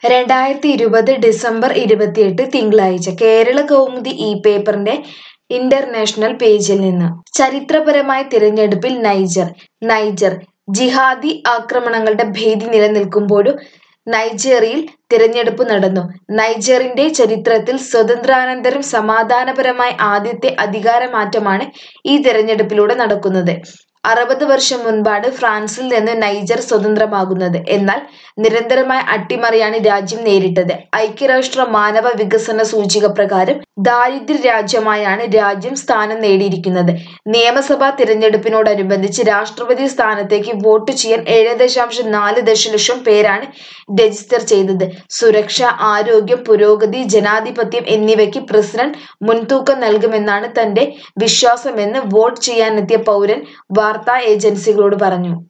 രണ്ടായിരത്തി ഇരുപത് ഡിസംബർ ഇരുപത്തിയെട്ട് തിങ്കളാഴ്ച കേരള കൗമുദി ഈ പേപ്പറിന്റെ ഇന്റർനാഷണൽ പേജിൽ നിന്ന് ചരിത്രപരമായ തിരഞ്ഞെടുപ്പിൽ നൈജർ നൈജർ ജിഹാദി ആക്രമണങ്ങളുടെ ഭീതി നിലനിൽക്കുമ്പോഴും നൈജീരിയയിൽ തിരഞ്ഞെടുപ്പ് നടന്നു നൈജറിന്റെ ചരിത്രത്തിൽ സ്വതന്ത്രാനന്തരം സമാധാനപരമായ ആദ്യത്തെ അധികാരമാറ്റമാണ് ഈ തിരഞ്ഞെടുപ്പിലൂടെ നടക്കുന്നത് അറുപത് വർഷം മുൻപാണ് ഫ്രാൻസിൽ നിന്ന് നൈജർ സ്വതന്ത്രമാകുന്നത് എന്നാൽ നിരന്തരമായ അട്ടിമറിയാണ് രാജ്യം നേരിട്ടത് ഐക്യരാഷ്ട്ര മാനവ വികസന സൂചിക പ്രകാരം ദാരിദ്ര്യ രാജ്യമായാണ് രാജ്യം സ്ഥാനം നേടിയിരിക്കുന്നത് നിയമസഭാ തിരഞ്ഞെടുപ്പിനോടനുബന്ധിച്ച് രാഷ്ട്രപതി സ്ഥാനത്തേക്ക് വോട്ട് ചെയ്യാൻ ഏഴ് ദശാംശം നാല് ദശലക്ഷം പേരാണ് രജിസ്റ്റർ ചെയ്തത് സുരക്ഷ ആരോഗ്യം പുരോഗതി ജനാധിപത്യം എന്നിവയ്ക്ക് പ്രസിഡന്റ് മുൻതൂക്കം നൽകുമെന്നാണ് തന്റെ വിശ്വാസമെന്ന് വോട്ട് ചെയ്യാനെത്തിയ പൗരൻ വാർത്താ ഏജൻസികളോട് പറഞ്ഞു